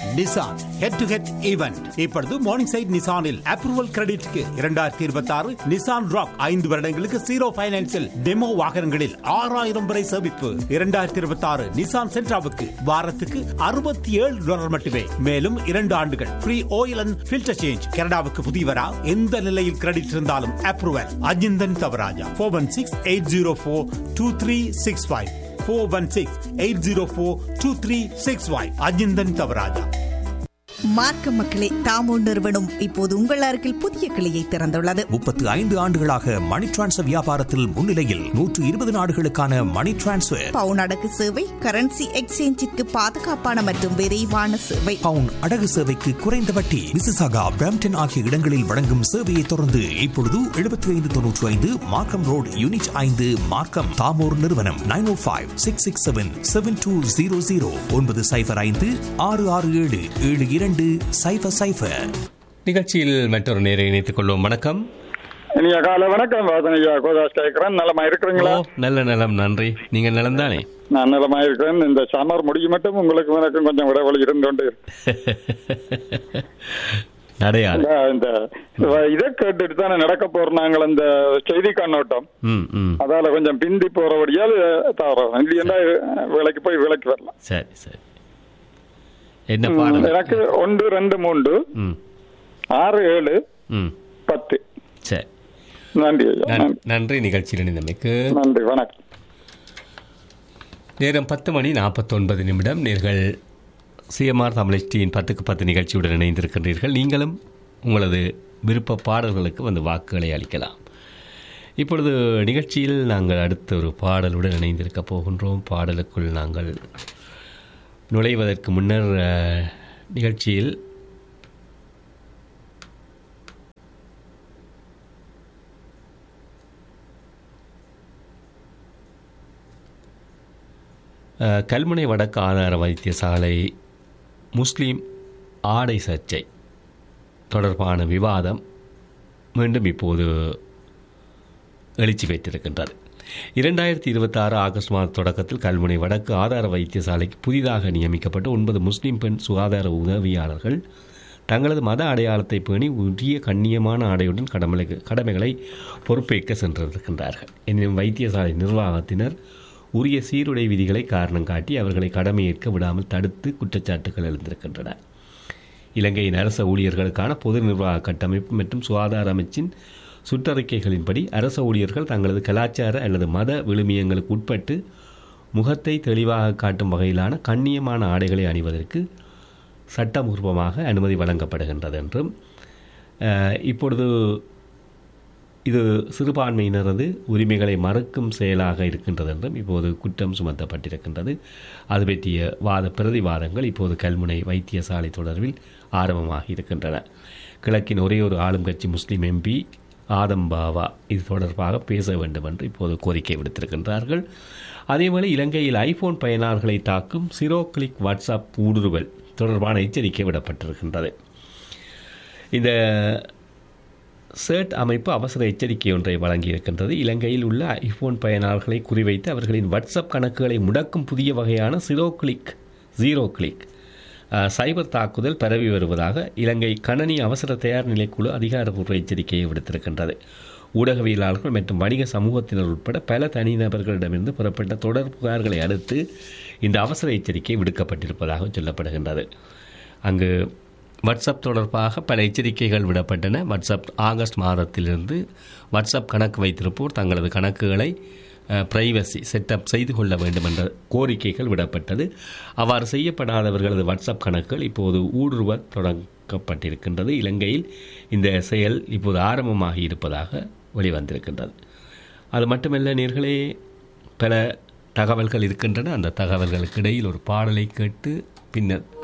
Nissan head to head event இப்பொழுது Morningside நிசானில் approval கிரெடிட்க்கு இரண்டாயிரத்தி இருபத்தி ஆறு நிசான் ராக் ஐந்து வருடங்களுக்கு ஜீரோ பைனான்சில் டெமோ வாகனங்களில் ஆறாயிரம் வரை சேமிப்பு இரண்டாயிரத்தி இருபத்தி ஆறு நிசான் சென்ட்ராவுக்கு வாரத்துக்கு அறுபத்தி ஏழு டாலர் மட்டுமே மேலும் இரண்டு ஆண்டுகள் free oil and filter change கனடாவுக்கு புதியவரா எந்த நிலையில் கிரெடிட் இருந்தாலும் approval Ajinthan Thavarajah four one six eight zero four two three six five four one six eight zero four two three six five Ajinthan Thavarajah Markham மக்களே தாமோ நிறுவனம் இப்போது உங்கள் அருகில் புதிய கிளையை திறந்துள்ளது முப்பத்து ஐந்து ஆண்டுகளாக மணி டிரான்ஸ்ஃபர் வியாபாரத்தில் முன்னிலையில் நூற்று இருபது நாடுகளுக்கான மணி டிரான்ஸ்ஃபர் பவுன் அடகு சேவை கரன்சி எக்ஸ்சேஞ்சிற்கு பாதுகாப்பான மற்றும் விரைவான சேவை பவுன் அடகு சேவைக்கு குறைந்த வட்டி மிசிசாகா பிராம்டன் ஆகிய இடங்களில் வழங்கும் சேவையை தொடர்ந்து இப்பொழுது எழுபத்தி ஐந்து தொன்னூற்றி ஐந்து மார்க்கம் ரோட் யூனிட் ஐந்து மார்க்கம் தாமோர் நிறுவனம் nine O five six six seven seven two zero zero ஒன்பது சைபர் ஐந்து ஆறு ஆறு ஏழு ஏழு இரண்டு சைபர் சைபர் நிகழ்ச்சியில் மற்றொரு நேரை இணைத்துக் கொள்வோம் வணக்கம் இனிய காலை வணக்கம் வாசன் ஐயா கோதாஸ் கேட்கிறேன் நலமா இருக்கிறீங்களா ஓ நல்ல நலம் நன்றி நீங்க நலம் தானே நான் நலமா இருக்கிறேன் இந்த சமர் முடியும் மட்டும் உங்களுக்கு எனக்கும் கொஞ்சம் இடைவெளி இருந்து கொண்டு இருக்கு. அடையாது இந்த இதை கேட்டுட்டு தானே நடக்க போறோம் நாங்கள் இந்த செய்தி கண்ணோட்டம் ம் ம் அதால கொஞ்சம் பிந்தி போறபடியால் தவறோம் இல்லையா வேலைக்கு போய் வேலைக்கு வரலாம் சரி சரி என்ன ம், பாடல் எனக்கு ஒன்று ரெண்டு மூன்று ம் ஆறு ஏழு ம் பத்து சரி நன்றி ஐயா நன்- நன்றி. நன்றி நிகழ்ச்சியில் இணைந்தமைக்கு நன்றி வணக்கம் நேரம் பத்து மணி நாற்பத்தொன்பது நிமிடம் நேர்கள் சிஎம்ஆர் தமிழ்ச்சியின் பத்துக்கு பத்து நிகழ்ச்சியுடன் இணைந்திருக்கின்றீர்கள் நீங்களும் உங்களது விருப்ப பாடல்களுக்கு வந்து வாக்குகளை அளிக்கலாம் இப்பொழுது நிகழ்ச்சியில் நாங்கள் அடுத்த ஒரு பாடலுடன் இணைந்திருக்க போகின்றோம் பாடலுக்குள் நாங்கள் நுழைவதற்கு முன்னர் அஹ், நிகழ்ச்சியில் அஹ், கல்முனை வடக்கு ஆதார வைத்தியசாலை முஸ்லீம் ஆடை சர்ச்சை தொடர்பான விவாதம் மீண்டும் இப்போது எழுச்சி பெற்றிருக்கின்றது இரண்டாயிரத்தி இருபத்தாறு ஆகஸ்ட் மாத தொடக்கத்தில் கல்முனை வடக்கு ஆதார வைத்தியசாலைக்கு புதிதாக நியமிக்கப்பட்ட ஒன்பது முஸ்லீம் பெண் சுகாதார உதவியாளர்கள் தங்களது மத அடையாளத்தை பேணி உரிய கண்ணியமான ஆடையுடன் கடமை கடமைகளை பொறுப்பேற்க சென்றிருக்கின்றார்கள் எனினும் வைத்தியசாலை நிர்வாகத்தினர் உரிய சீருடை விதிகளை காரணம் காட்டி அவர்களை கடமையேற்க விடாமல் தடுத்து குற்றச்சாட்டுகள் எழுந்திருக்கின்றன இலங்கையின் அரச ஊழியர்களுக்கான பொது நிர்வாக கட்டமைப்பு மற்றும் சுகாதார அமைச்சின் சுற்றறிக்கைகளின்படி அரச ஊழியர்கள் தங்களது கலாச்சார அல்லது மத விழுமியங்களுக்கு உட்பட்டு முகத்தை தெளிவாக காட்டும் வகையிலான கண்ணியமான ஆடைகளை அணிவதற்கு சட்டபூர்வமாக அனுமதி வழங்கப்படுகின்றது என்றும் அஹ், இப்பொழுது இது சிறுபான்மையினரது உரிமைகளை மறுக்கும் செயலாக இருக்கின்றது என்றும் இப்போது குற்றம் சுமத்தப்பட்டிருக்கின்றது அது பற்றிய வாத பிரதிவாதங்கள் இப்போது கல்முனை வைத்தியசாலை தொடர்பில் ஆரம்பமாகி இருக்கின்றன கிழக்கின் ஒரே ஒரு ஆளும் கட்சி முஸ்லீம் எம்பி ஆதம் பாவா இது தொடர்பாக பேச வேண்டும் என்று இப்போது கோரிக்கை விடுத்திருக்கின்றார்கள் அதேவேளை இலங்கையில் ஐபோன் பயனாளர்களை தாக்கும் சிரோ கிளிக் வாட்ஸ்அப் ஊடுருவல் தொடர்பான எச்சரிக்கை விடப்பட்டிருக்கின்றது இந்த சேர்ட் அமைப்பு அவசர எச்சரிக்கை ஒன்றை வழங்கியிருக்கின்றது இலங்கையில் உள்ள ஐபோன் பயனாளர்களை குறிவைத்து அவர்களின் வாட்ஸ்அப் கணக்குகளை முடக்கும் புதிய வகையான சிரோ கிளிக் ஜீரோ கிளிக் அஹ், சைபர் தாக்குதல் பரவி வருவதாக இலங்கை கணனி அவசர தயார் நிலைக்குழு அதிகாரப்பூர்வ எச்சரிக்கையை விடுத்திருக்கின்றது ஊடகவியலாளர்கள் மற்றும் வணிக சமூகத்தினர் உட்பட பல தனிநபர்களிடமிருந்து புறப்பட்ட தொடர் புகார்களை அடுத்து இந்த அவசர எச்சரிக்கை விடுக்கப்பட்டிருப்பதாக சொல்லப்படுகின்றது அங்கு வாட்ஸ்அப் தொடர்பாக பல எச்சரிக்கைகள் விடப்பட்டன வாட்ஸ்அப் ஆகஸ்ட் மாதத்திலிருந்து வாட்ஸ்அப் கணக்கு வைத்திருப்போர் தங்களது கணக்குகளை பிரைவசி செட்டப் செய்து கொள்ள வேண்டும் என்ற கோரிக்கைகள் விடப்பட்டது அவ்வாறு செய்யப்படாதவர்களது வாட்ஸ்அப் கணக்குகள் இப்போது ஊடுருவ தொடங்கப்பட்டிருக்கின்றது இலங்கையில் இந்த செயல் இப்போது ஆரம்பமாகி இருப்பதாக வெளிவந்திருக்கின்றது அது மட்டுமல்ல நேர்களே பல தகவல்கள் இருக்கின்றன அந்த தகவல்களுக்கு இடையில் ஒரு பாடலை கேட்டு பின்னர்